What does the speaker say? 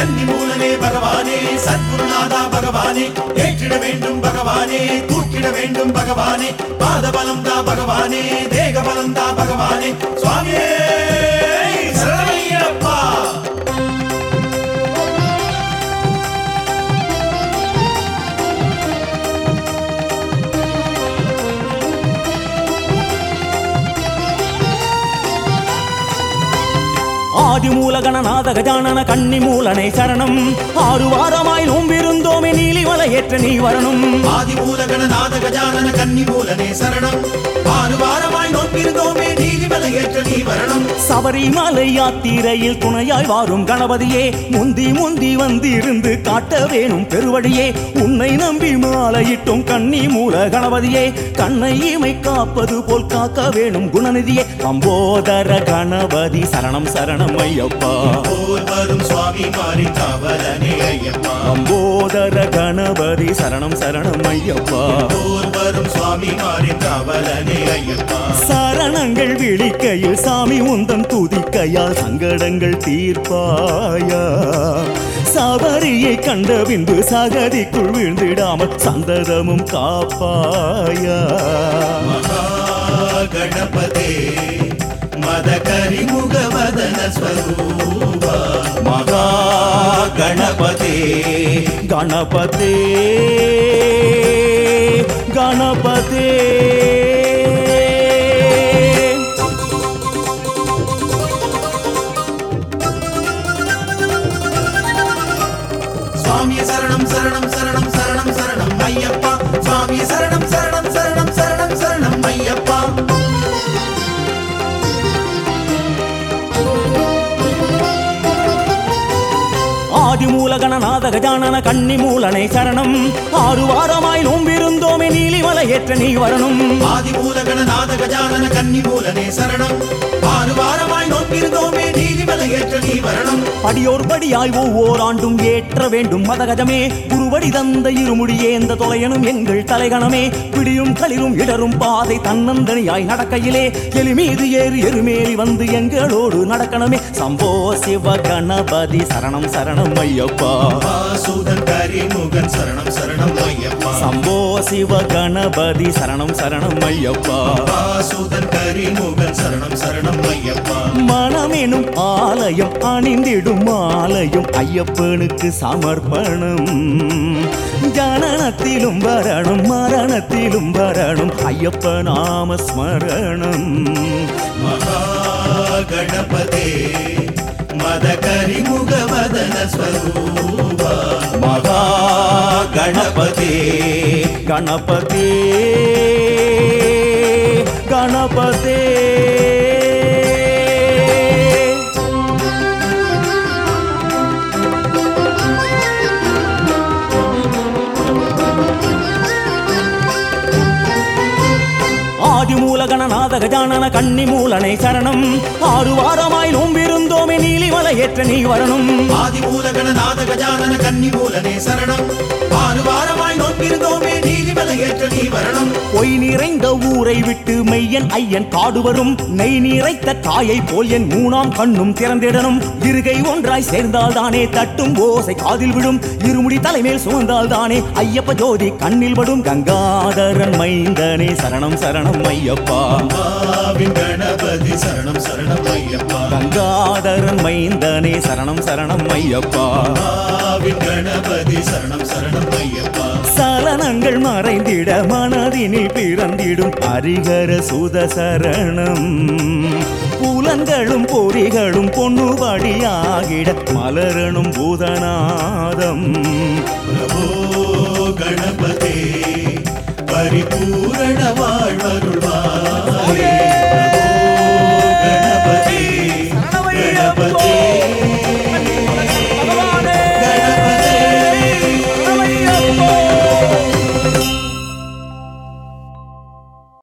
கன்னி மூலனே பகவானே சத்குருநாதா பகவானே ஏற்றிட வேண்டும் பகவானே தூக்கிட வேண்டும் பகவானே பாதபலம் தா பகவானே தேகபலம் தா பகவானே சுவாமியே சரணையப்பா ஆதிமூலகணநாத கஜானன கன்னி மூலனை சரணம் ஆறு வாரமாய் நோம்பிருந்தோமே நீலிமலை ஏற்ற நீ வரணும் ஆதிமூலகண நாத கஜானன கன்னி மூலனே சரணம் ஆறு வாரமாய் நோக்கிருந்தோமே நீதிமலை ஏற்ற நீ வரணும் சபரிமலை யாத்திரையில் துணையாய் வாரும் கணபதியே முந்தி முந்தி வந்திருந்து காட்ட வேணும் பெருவழியே உன்னை நம்பி மாலையிட்டும் கன்னி மூல கணபதியே கண்ணை இமை காப்பது போல் காக்க வேணும் குணநிதியே அம்போதர கணபதி சரணம் சரணம் ஐயப்பா போல் வரும் சுவாமி மாறி காவலனே ஐயப்பா அம்போதர கணபதி சரணம் சரணம் ஐயப்பா போல் வரும் சுவாமி மாறி காவலனே ஐயப்பா சரணங்கள் விழிக்கையில் சாமி உந்தன் துதிக்கையால் சங்கடங்கள் தீர்ப்பாயா சபரியை கண்ட பின்பு சகதிக்குள் வீழ்ந்திடாமல் சந்ததமும் காப்பாயா மகா கணபதே மத கரிமுக வதன ஸ்வரூபா மகா கணபதே கணபதே கணபதே சுவாமி சரணம் சரணம் சரணம் சரணம் சரணம் ஐயப்பா சுவாமி சரணம் சரணம் சரணம் சரணம் சரணம் ஐயப்பா ஆதிமூலகணநாத கஜானன கன்னி மூலனை சரணம் ஆறு வாரமாய் நோம்பிருந்தோமே நீலிமலை ஏற்ற நீ வரணும் ஆதிமூலகண நாத கஜானன கன்னி மூலனே சரணம் ஆறு வாரமாய் நோக்கிருந்தோமே நீதிமலை ஏற்ற நீ வரணும் படியோர் படியாய் ஒவ்வொரு ஆண்டும் ஏற்ற வேண்டும் மதகஜமே குருவடி தந்த இருமுடியேந்த தொலையனும் எங்கள் தலைகணமே பிடியும் களிரும் இடரும் பாதை தன்னந்தனியாய் நடக்கையிலே எலிமீது ஏறு எருமேலி வந்து எங்களோடு நடக்கணுமே சம்போ சிவ கணபதி சரணம் சரணம் ஐயப்பா வாசுதன் கரிமுகன் சரணம் சரணம் ஐயப்பா சம்போ சிவ கணபதி சரணம் சரணம் ஐயப்பா வாசுதன் கரிமுகன் சரணம் சரணம் ஐயப்பா மனமெனும் ஆலயம் அணிந்திடும் ஆலயம் ஐயப்பனுக்கு சமர்ப்பணம் ஜனனத்திலும் வரணும் மரணத்திலும் வரணும் ஐயப்ப நாம ஸ்மரணம் மகா கணபதே மத கரிமுக வதன ஸ்வரூபா மகா கணபதி கணபதி கணபதி ஆதிமூலகணநாத கஜானன கன்னி மூலனை சரணம் ஆறு வாரமாய் நோம்பிருந்தோமே நீலிமலை ஏற்ற நீ வரணும் ஆதிமூலகண நாத கஜானன கன்னி மூலனே சரணம் ஆறு வாரமாய் நோக்கிருந்தோமே நீதிமலை ஏற்ற நீ வரணும் பொய் நிறைந்த ஊரை விட்டு மெய்யன் ஐயன் காடு வரும் நெய் நிறைத்த தாயை போல் என் மூணாம் கண்ணும் திறந்திடணும் இருகை ஒன்றாய் சேர்ந்தால் தானே தட்டும் ஓசை காதில் விடும் இருமுடி தலைமேல் சுமந்தால் தானே ஐயப்ப ஜோதி கண்ணில் படும் கங்காதரன் மைந்தனே சரணம் சரணம் ஐயப்பா ஆவின் கணபதி சரணம் சரணம் ஐயப்பா கங்காதரன் மைந்தனே சரணம் சரணம் ஐயப்பா ஆவின் கணபதி சரணம் சரணம் ஐயப்பா சலனங்கள் மறைந்திட மனதினில் பிறந்திடும் ஹரிகர சுத சரணம் புலன்களும் பொறிகளும் பொன்னுபடியாகிட மலரணும் பூதநாதம் பிரபோ கணபதே பரிபூரண வாழ்வருள்